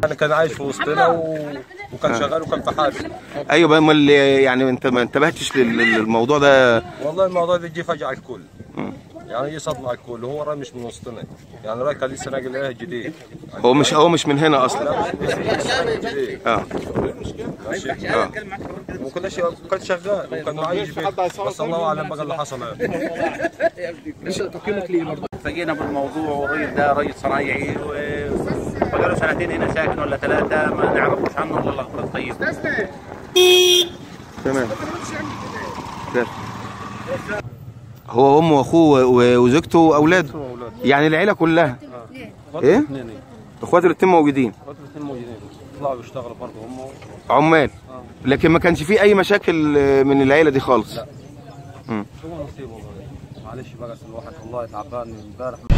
يعني كان عايش في وسطنا و... وكان شغال وكان في حاله ايوه بقى امال يعني انت ما انتبهتش لل- للموضوع ده والله الموضوع ده يجي فجأة على الكل يعني يجي صدمة على الكل هو راجل مش من وسطنا يعني راجل كان لسه ناقل ايه جديد هو مش هو مش من هنا اصلا لا مش مش جديد اه ماشي اه وكل شيء كان شغال وكان معيش بيت بس الله اعلم بقى اللي حصل ايه فجينا بالموضوع والراجل ده راجل صنايعي وبقاله سنتين هنا ساكن ولا ثلاثة ما نعرفش عنه الا الطيب تمام ده. هو امه واخوه و- وزوجته واولاده يعني العيله كلها ايه اثنين اخواته الاتنين موجودين الاثنين موجودين طلعوا يشتغلوا برضه هم عمال لكن ما كانش فيه اي مشاكل آه، من العيله دي خالص لا. مم. هو نصيبه والله معلش بقى الواحد والله تعبان من امبارح